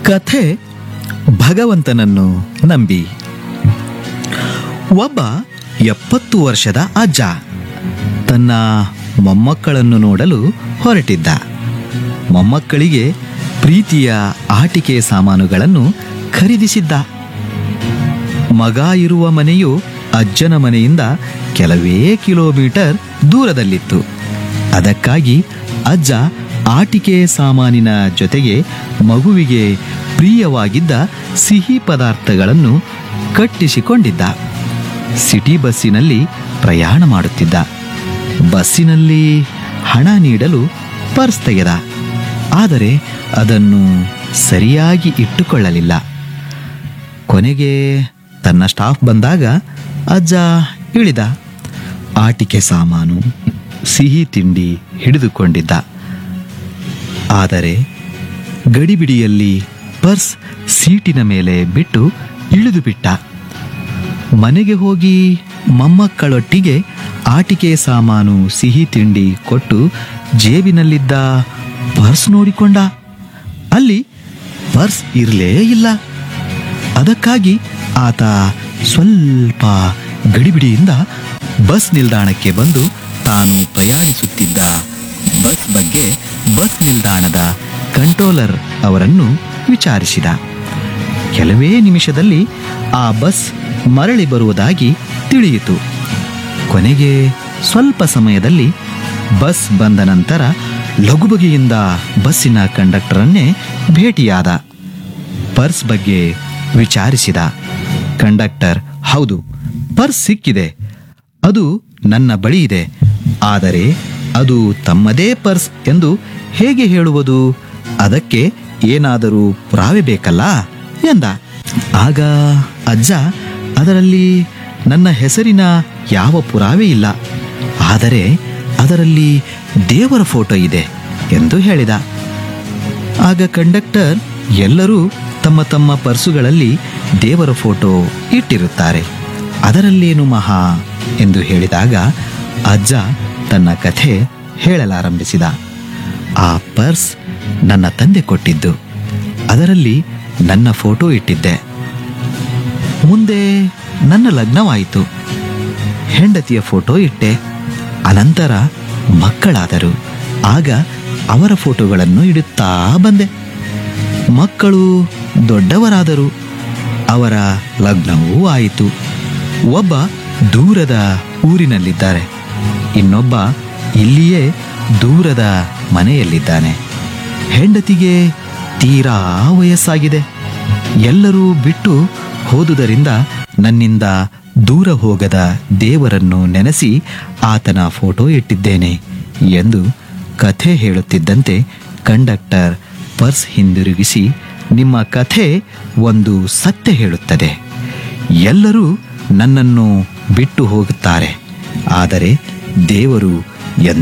ಕಥೆ ಭಗವಂತನನ್ನು ನಂಬಿ ಒಬ್ಬ ಎಪ್ಪತ್ತು ವರ್ಷದ ಅಜ್ಜ ತನ್ನ ಮೊಮ್ಮಕ್ಕಳನ್ನು ನೋಡಲು ಹೊರಟಿದ್ದ ಮೊಮ್ಮಕ್ಕಳಿಗೆ ಪ್ರೀತಿಯ ಆಟಿಕೆ ಸಾಮಾನುಗಳನ್ನು ಖರೀದಿಸಿದ್ದ ಮಗ ಇರುವ ಮನೆಯು ಅಜ್ಜನ ಮನೆಯಿಂದ ಕೆಲವೇ ಕಿಲೋಮೀಟರ್ ದೂರದಲ್ಲಿತ್ತು ಅದಕ್ಕಾಗಿ ಅಜ್ಜ ಆಟಿಕೆ ಸಾಮಾನಿನ ಜೊತೆಗೆ ಮಗುವಿಗೆ ಪ್ರಿಯವಾಗಿದ್ದ ಸಿಹಿ ಪದಾರ್ಥಗಳನ್ನು ಕಟ್ಟಿಸಿಕೊಂಡಿದ್ದ ಸಿಟಿ ಬಸ್ಸಿನಲ್ಲಿ ಪ್ರಯಾಣ ಮಾಡುತ್ತಿದ್ದ ಬಸ್ಸಿನಲ್ಲಿ ಹಣ ನೀಡಲು ಪರ್ಸ್ ತೆಗೆದ ಆದರೆ ಅದನ್ನು ಸರಿಯಾಗಿ ಇಟ್ಟುಕೊಳ್ಳಲಿಲ್ಲ ಕೊನೆಗೆ ತನ್ನ ಸ್ಟಾಫ್ ಬಂದಾಗ ಅಜ್ಜ ಇಳಿದ ಆಟಿಕೆ ಸಾಮಾನು ಸಿಹಿ ತಿಂಡಿ ಹಿಡಿದುಕೊಂಡಿದ್ದ ಆದರೆ ಗಡಿಬಿಡಿಯಲ್ಲಿ ಪರ್ಸ್ ಸೀಟಿನ ಮೇಲೆ ಬಿಟ್ಟು ಇಳಿದು ಬಿಟ್ಟ ಮನೆಗೆ ಹೋಗಿ ಮೊಮ್ಮಕ್ಕಳೊಟ್ಟಿಗೆ ಆಟಿಕೆ ಸಾಮಾನು ಸಿಹಿ ತಿಂಡಿ ಕೊಟ್ಟು ಜೇಬಿನಲ್ಲಿದ್ದ ಪರ್ಸ್ ನೋಡಿಕೊಂಡ ಅಲ್ಲಿ ಪರ್ಸ್ ಇರಲೇ ಇಲ್ಲ ಅದಕ್ಕಾಗಿ ಆತ ಸ್ವಲ್ಪ ಗಡಿಬಿಡಿಯಿಂದ ಬಸ್ ನಿಲ್ದಾಣಕ್ಕೆ ಬಂದು ತಾನು ಪ್ರಯಾಣಿಸುತ್ತಿದ್ದ ಬಸ್ ಬಗ್ಗೆ ಬಸ್ ನಿಲ್ದಾಣದ ಕಂಟ್ರೋಲರ್ ಅವರನ್ನು ವಿಚಾರಿಸಿದ ಕೆಲವೇ ನಿಮಿಷದಲ್ಲಿ ಆ ಬಸ್ ಮರಳಿ ಬರುವುದಾಗಿ ತಿಳಿಯಿತು ಕೊನೆಗೆ ಸ್ವಲ್ಪ ಸಮಯದಲ್ಲಿ ಬಸ್ ಬಂದ ನಂತರ ಲಘುಬಗೆಯಿಂದ ಬಸ್ಸಿನ ಕಂಡಕ್ಟರನ್ನೇ ಭೇಟಿಯಾದ ಪರ್ಸ್ ಬಗ್ಗೆ ವಿಚಾರಿಸಿದ ಕಂಡಕ್ಟರ್ ಹೌದು ಪರ್ಸ್ ಸಿಕ್ಕಿದೆ ಅದು ನನ್ನ ಬಳಿ ಇದೆ ಆದರೆ ಅದು ತಮ್ಮದೇ ಪರ್ಸ್ ಎಂದು ಹೇಗೆ ಹೇಳುವುದು ಅದಕ್ಕೆ ಏನಾದರೂ ಪುರಾವೆ ಬೇಕಲ್ಲ ಎಂದ ಆಗ ಅಜ್ಜ ಅದರಲ್ಲಿ ನನ್ನ ಹೆಸರಿನ ಯಾವ ಪುರಾವೆ ಇಲ್ಲ ಆದರೆ ಅದರಲ್ಲಿ ದೇವರ ಫೋಟೋ ಇದೆ ಎಂದು ಹೇಳಿದ ಆಗ ಕಂಡಕ್ಟರ್ ಎಲ್ಲರೂ ತಮ್ಮ ತಮ್ಮ ಪರ್ಸುಗಳಲ್ಲಿ ದೇವರ ಫೋಟೋ ಇಟ್ಟಿರುತ್ತಾರೆ ಅದರಲ್ಲೇನು ಮಹಾ ಎಂದು ಹೇಳಿದಾಗ ಅಜ್ಜ ತನ್ನ ಕಥೆ ಹೇಳಲಾರಂಭಿಸಿದ ಆ ಪರ್ಸ್ ನನ್ನ ತಂದೆ ಕೊಟ್ಟಿದ್ದು ಅದರಲ್ಲಿ ನನ್ನ ಫೋಟೋ ಇಟ್ಟಿದ್ದೆ ಮುಂದೆ ನನ್ನ ಲಗ್ನವಾಯಿತು ಹೆಂಡತಿಯ ಫೋಟೋ ಇಟ್ಟೆ ಅನಂತರ ಮಕ್ಕಳಾದರು ಆಗ ಅವರ ಫೋಟೋಗಳನ್ನು ಇಡುತ್ತಾ ಬಂದೆ ಮಕ್ಕಳು ದೊಡ್ಡವರಾದರು ಅವರ ಲಗ್ನವೂ ಆಯಿತು ಒಬ್ಬ ದೂರದ ಊರಿನಲ್ಲಿದ್ದಾರೆ ಇನ್ನೊಬ್ಬ ಇಲ್ಲಿಯೇ ದೂರದ ಮನೆಯಲ್ಲಿದ್ದಾನೆ ಹೆಂಡತಿಗೆ ತೀರಾ ವಯಸ್ಸಾಗಿದೆ ಎಲ್ಲರೂ ಬಿಟ್ಟು ಹೋದುದರಿಂದ ನನ್ನಿಂದ ದೂರ ಹೋಗದ ದೇವರನ್ನು ನೆನೆಸಿ ಆತನ ಫೋಟೋ ಇಟ್ಟಿದ್ದೇನೆ ಎಂದು ಕಥೆ ಹೇಳುತ್ತಿದ್ದಂತೆ ಕಂಡಕ್ಟರ್ ಪರ್ಸ್ ಹಿಂದಿರುಗಿಸಿ ನಿಮ್ಮ ಕಥೆ ಒಂದು ಸತ್ಯ ಹೇಳುತ್ತದೆ ಎಲ್ಲರೂ ನನ್ನನ್ನು ಬಿಟ್ಟು ಹೋಗುತ್ತಾರೆ ಆದರೆ ದೇವರು